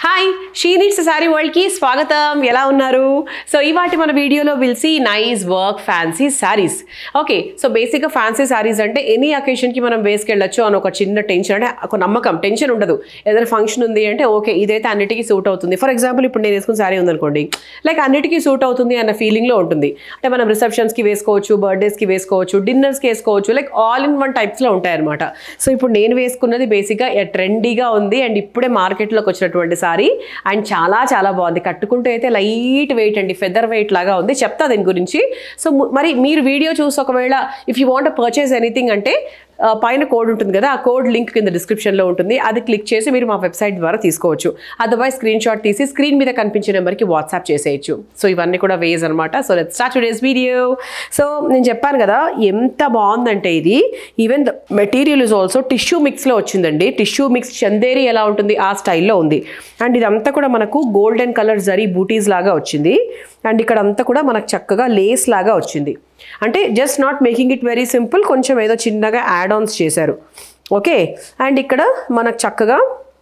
hi she needs sari వరల్డ్కి స్వాగతం ఎలా ఉన్నారు సో ఇవాటి మన వీడియోలో will see nice work fancy saris okay so బేసిక్గా ఫ్యాన్సీ శారీస్ అంటే ఎనీ అకేషన్కి మనం వేసుకెళ్ళొచ్చు అని ఒక చిన్న టెన్షన్ అంటే ఒక నమ్మకం టెన్షన్ ఉండదు ఏదైనా ఫంక్షన్ ఉంది అంటే ఓకే ఇదైతే అన్నిటికీ సూట్ అవుతుంది ఫర్ ఎగ్జాంపుల్ ఇప్పుడు నేను వేసుకున్న శారీ ఉందనుకోండి లైక్ అన్నిటికీ సూట్ అవుతుంది అన్న ఫీలింగ్లో ఉంటుంది అంటే మనం రిసెప్షన్స్కి వేసుకోవచ్చు బర్త్డేస్కి వేసుకోవచ్చు డిన్నర్స్కి వేసుకోవచ్చు లైక్ ఆల్ ఇన్ వన్ టైప్స్లో ఉంటాయన్నమాట సో ఇప్పుడు నేను వేసుకున్నది బేసిక్గా ట్రెండీగా ఉంది అండ్ ఇప్పుడే మార్కెట్లోకి వచ్చినటువంటి సారీ అండ్ చాలా చాలా బాగుంది కట్టుకుంటే అయితే లైట్ వెయిట్ అండి ఫెదర్ వెయిట్ లాగా ఉంది చెప్తా దీని గురించి సో ము- మరి మీరు వీడియో చూసి ఒకవేళ if you want purchase anything అంటే ఆ, పైన కోడ్ ఉంటుంది కదా ఆ కోడ్ లింక్ కింద డిస్క్రిప్షన్లో ఉంటుంది అది క్లిక్ చేసి మీరు మా వెబ్సైట్ ద్వారా తీసుకోవచ్చు అదర్వైజ్ స్క్రీన్ షాట్ తీసి స్క్రీన్ మీద కనిపించే నెంబర్కి వాట్సాప్ చేసేయచ్చు సో ఇవన్నీ కూడా వేస్ అనమాట so let start today's video so నేను చెప్పాను కదా ఎంత బాగుందంటే ఇది even the material is also tissue మిక్స్లో వచ్చిందండి టిష్యూ మిక్స్ చందేరి ఎలా ఉంటుంది ఆ స్టైల్లో ఉంది అండ్ ఇదంతా కూడా మనకు గోల్డెన్ కలర్ జరీ బూటీస్ లాగా వచ్చింది అండ్ ఇక్కడ అంతా కూడా మనకు చక్కగా లేస్ లాగా వచ్చింది అంటే just not making it very simple కొంచెం ఏదో చిన్నగా యాడ్ ఆన్స్ చేశారు ఓకే అండ్ ఇక్కడ మనకు చక్కగా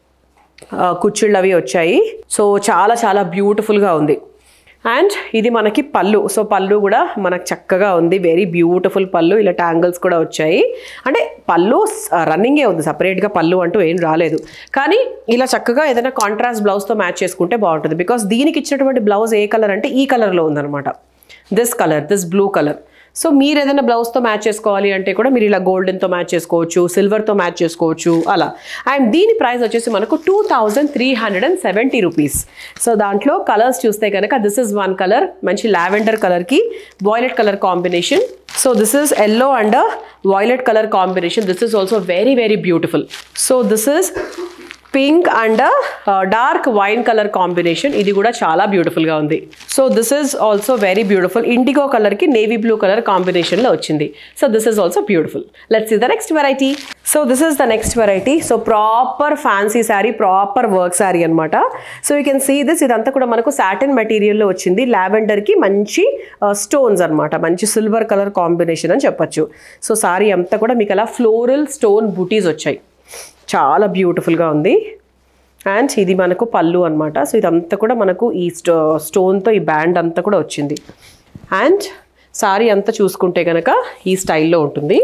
ఆ, కుచ్చిళ్ళు అవి వచ్చాయి సో చాలా చాలా బ్యూటిఫుల్గా ఉంది అండ్ ఇది మనకి పళ్ళు సో పళ్ళు కూడా మనకు చక్కగా ఉంది వెరీ బ్యూటిఫుల్ పళ్ళు ఇలా ట్యాంగిల్స్ కూడా వచ్చాయి అంటే పళ్ళు రన్నింగే ఉంది సపరేట్గా పళ్ళు అంటూ ఏం రాలేదు కానీ ఇలా చక్కగా ఏదైనా కాంట్రాస్ట్ బ్లౌజ్తో మ్యాచ్ చేసుకుంటే బాగుంటుంది బికాస్ దీనికి ఇచ్చినటువంటి బ్లౌజ్ ఏ కలర్ అంటే ఈ కలర్లో ఉందన్నమాట this colour this blue colour so మీరు ఏదైనా బ్లౌజ్తో మ్యాచ్ చేసుకోవాలి అంటే కూడా మీరు ఇలా గోల్డెన్తో మ్యాచ్ చేసుకోవచ్చు సిల్వర్తో మ్యాచ్ చేసుకోవచ్చు అలా అండ్ దీని ప్రైస్ వచ్చేసి మనకు two thousand three hundred and seventy rupees so దాంట్లో కలర్స్ చూస్తే కనుక దిస్ ఇస్ వన్ కలర్ మంచి లావెండర్ కలర్కి violet colour combination so this is yellow and violet colour combination this is also very very beautiful so this is pink and dark wine colour combination ఇది కూడా చాలా బ్యూటిఫుల్గా ఉంది so this is also very beautiful indigo కలర్కి navy blue colour కాంబినేషన్లో వచ్చింది so this is also beautiful let's is the next variety so this is the next variety so proper fancy sari proper work sari అనమాట so you can see this ఇదంతా కూడా మనకు satin మెటీరియల్లో వచ్చింది లావెండర్కి మంచి stones అన్నమాట మంచి సిల్వర్ కలర్ కాంబినేషన్ అని చెప్పొచ్చు సో సారీ అంతా కూడా మీకు అలా ఫ్లోరల్ స్టోన్ బూటీస్ వచ్చాయి చాలా బ్యూటిఫుల్గా ఉంది అండ్ ఇది మనకు పళ్ళు అనమాట సో ఇదంతా కూడా మనకు ఈ స్టో స్టోన్తో ఈ బ్యాండ్ అంతా కూడా వచ్చింది అండ్ సారీ అంతా చూసుకుంటే కనుక ఈ స్టైల్లో ఉంటుంది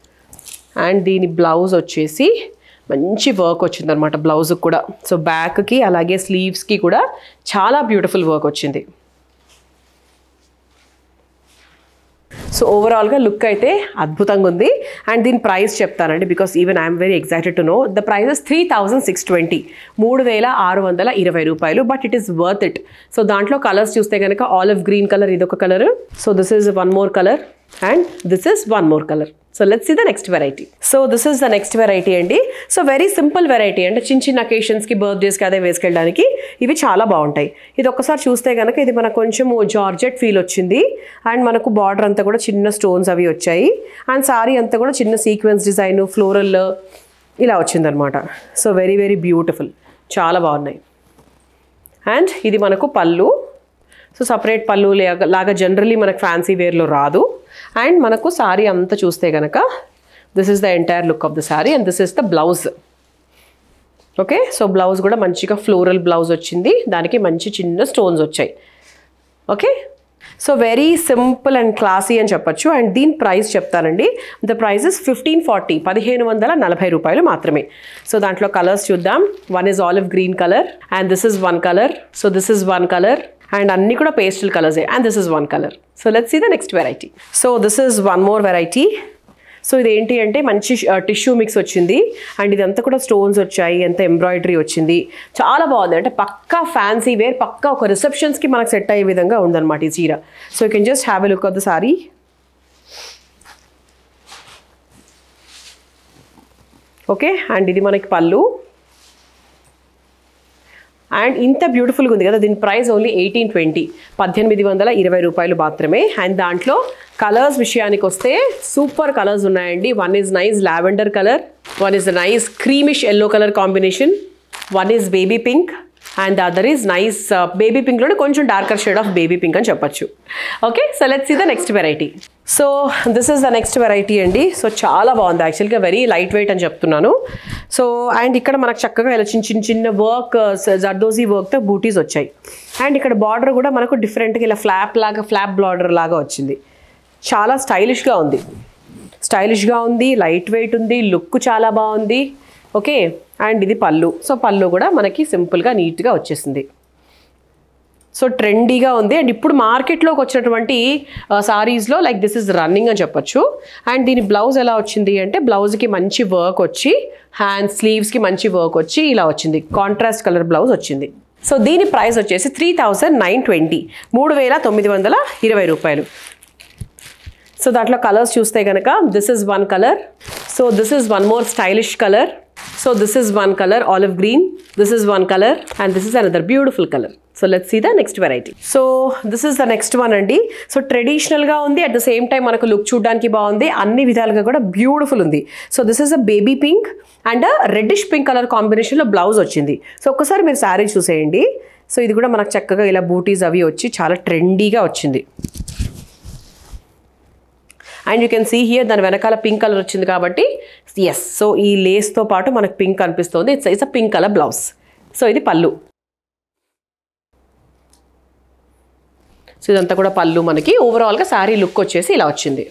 అండ్ దీని బ్లౌజ్ వచ్చేసి మంచి వర్క్ వచ్చిందనమాట బ్లౌజ్కి కూడా సో బ్యాక్కి అలాగే స్లీవ్స్కి కూడా చాలా బ్యూటిఫుల్ వర్క్ వచ్చింది సో ఓవరాల్గా లుక్ అయితే అద్భుతంగా ఉంది అండ్ దీని ప్రైస్ చెప్తానండి because even I'm very excited to know the prices three thousand six twenty మూడు వేల ఆరు వందల ఇరవై రూపాయలు but it is worth it so దాంట్లో కలర్స్ చూస్తే కనుక ఆలివ్ గ్రీన్ కలర్ ఇదొక colour so this is one more colour and this is one more colour so let's see the next variety so this is the next variety అండి so very simple variety అంటే చిన్న చిన్న అకేషన్స్కి బర్త్డేస్కి అదే వేసుకెళ్ళడానికి ఇవి చాలా బాగుంటాయి ఇది ఒక్కసారి చూస్తే కనుక ఇది మనకు కొంచెం జార్జెట్ ఫీల్ వచ్చింది అండ్ మనకు బార్డర్ అంతా కూడా చిన్న స్టోన్స్ అవి వచ్చాయి అండ్ సారీ అంతా కూడా చిన్న సీక్వెన్స్ డిజైన్ ఫ్లోరల్ ఇలా వచ్చిందనమాట సో వెరీ వెరీ బ్యూటిఫుల్ చాలా బాగున్నాయి అండ్ ఇది మనకు పళ్ళు సో సపరేట్ పళ్ళు లాగా లాగా జనరలీ మనకు ఫ్యాన్సీ వేర్లో రాదు అండ్ మనకు సారీ అంతా చూస్తే కనుక this is the entire look of the sari and this is the blouse okay so blouse కూడా మంచిగా ఫ్లోరల్ బ్లౌజ్ వచ్చింది దానికి మంచి చిన్న స్టోన్స్ వచ్చాయి okay so very simple and classy అని చెప్పొచ్చు అండ్ దీని ప్రైస్ చెప్తానండి the price is fifteen forty పదిహేను వందల నలభై రూపాయలు మాత్రమే సో దాంట్లో కలర్స్ చూద్దాం one is olive green colour and this is one colour so this is one colour and అన్ని కూడా పేస్టల్ కలర్సే and this is one colour so let's see the next variety so this is one more variety so ఇది ఏంటి అంటే మంచి tissue mix వచ్చింది and ఇదంతా కూడా స్టోన్స్ వచ్చాయి ఎంత ఎంబ్రాయిడరీ వచ్చింది చాలా బాగుంది అంటే పక్కా ఫ్యాన్సీ వేర్ పక్కా ఒక రిసెప్షన్స్కి మనకు సెట్ అయ్యే విధంగా ఉందన్నమాట ఈ చీర so you can just have a look of the sari okay and ఇది మనకి పళ్ళు అండ్ ఇంత బ్యూటిఫుల్గా ఉంది కదా దీని ప్రైస్ ఓన్లీ ఎయిటీన్ ట్వంటీ పద్దెనిమిది వందల ఇరవై రూపాయలు మాత్రమే అండ్ దాంట్లో కలర్స్ విషయానికి వస్తే సూపర్ కలర్స్ ఉన్నాయండి one is nice lavender colour one is nice creamish yellow colour combination one is baby pink and other is nice baby పింక్లోనే కొంచెం darker shade of baby pink అని చెప్పొచ్చు okay so let's see the next variety so this is the next variety అండి so చాలా బాగుంది యాక్చువల్గా very light weight అని చెప్తున్నాను సో అండ్ ఇక్కడ మనకు చక్కగా ఇలా చిన్న చిన్న చిన్న వర్క్ జర్దోజీ వర్క్తో బూటీస్ వచ్చాయి అండ్ ఇక్కడ బార్డర్ కూడా మనకు డిఫరెంట్గా ఇలా ఫ్లాప్ లాగా ఫ్లాప్ బార్డర్ లాగా వచ్చింది చాలా స్టైలిష్గా ఉంది స్టైలిష్గా ఉంది లైట్ వెయిట్ ఉంది లుక్ చాలా బాగుంది ఓకే అండ్ ఇది పళ్ళు సో పళ్ళు కూడా మనకి సింపుల్గా నీట్గా వచ్చేసింది సో ట్రెండీగా ఉంది అండ్ ఇప్పుడు మార్కెట్లోకి వచ్చినటువంటి సారీస్లో లైక్ దిస్ ఇస్ రన్నింగ్ అని చెప్పొచ్చు అండ్ దీని బ్లౌజ్ ఎలా వచ్చింది అంటే బ్లౌజ్కి మంచి వర్క్ వచ్చి హ్యాండ్ స్లీవ్స్కి మంచి వర్క్ వచ్చి ఇలా వచ్చింది కాంట్రాస్ట్ కలర్ బ్లౌజ్ వచ్చింది సో దీని ప్రైస్ వచ్చేసి త్రీ థౌజండ్ నైన్ ట్వంటీ మూడు వేల తొమ్మిది వందల ఇరవై రూపాయలు సో దాంట్లో కలర్స్ చూస్తే కనుక this is one colour so this is one more stylish colour so this is one colour olive green this is one colour and this is another beautiful colour so let's see the next variety so this is the next one అండి so ట్రెడిషనల్గా ఉంది at the same time మనకు look చూడడానికి బాగుంది అన్ని విధాలుగా కూడా beautiful ఉంది so this is a baby pink and reddish pink colour కాంబినేషన్లో బ్లౌజ్ వచ్చింది సో ఒక్కసారి మీరు శారీ చూసేయండి సో ఇది కూడా మనకు చక్కగా ఇలా బూటీస్ అవి వచ్చి చాలా ట్రెండీగా వచ్చింది and you can see here దాని వెనకాల పింక్ కలర్ వచ్చింది కాబట్టి ఎస్ సో ఈ లేస్తో పాటు మనకు పింక్ కనిపిస్తుంది it's it's a pink colour blouse so ఇది పళ్ళు సో ఇదంతా కూడా పళ్ళు మనకి ఓవరాల్గా శారీ లుక్ వచ్చేసి ఇలా వచ్చింది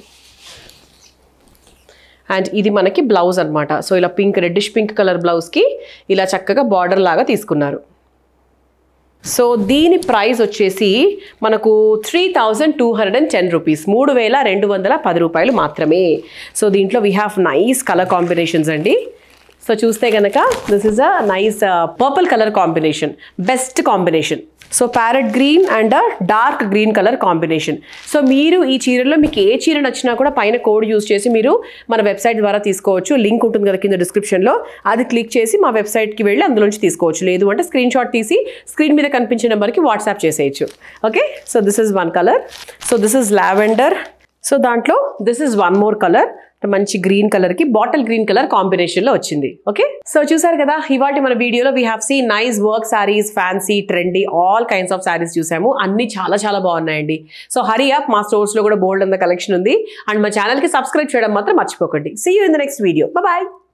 అండ్ ఇది మనకి బ్లౌజ్ అనమాట సో ఇలా పింక్ రెడ్డిష్ పింక్ కలర్ బ్లౌజ్కి ఇలా చక్కగా బార్డర్ లాగా తీసుకున్నారు సో దీని ప్రైస్ వచ్చేసి మనకు three thousand two hundred and ten rupees మూడు వేల రెండు వందల పది రూపాయలు మాత్రమే సో దీంట్లో we have nice colour combinations అండి సో చూస్తే కనుక this is a nice purple colour combination best combination so parrot green and dark green colour combination so మీరు ఈ చీరలో మీకు ఏ చీర నచ్చినా కూడా పైన కోడ్ యూస్ చేసి మీరు మన వెబ్సైట్ ద్వారా తీసుకోవచ్చు లింక్ ఉంటుంది కదా కింద డిస్క్రిప్షన్లో అది క్లిక్ చేసి మా వెబ్సైట్కి వెళ్ళి అందులోంచి తీసుకోవచ్చు లేదు అంటే స్క్రీన్ షాట్ తీసి స్క్రీన్ మీద కనిపించే నెంబర్కి వాట్సాప్ చేసేయచ్చు okay so this is one colour so this is lavender so దాంట్లో this is one more colour మంచి గ్రీన్ కలర్ కి బాటిల్ గ్రీన్ కలర్ కాంబినేషన్ లో వచ్చింది ఓకే సో చూసారు కదా ఇవాళ మన వీడియోలో we have see nice work saris fancy trendy all kinds of saris చూసాము అన్ని చాలా చాలా బాగున్నాయండి సో హరి అప్ మా స్టోర్స్ లో కూడా బోల్డ్ అంత కలెక్షన్ ఉంది అండ్ మా ఛానల్ కి సబ్స్క్రైబ్ చేయడం మాత్రం మర్చిపోకండి see you in the next video bye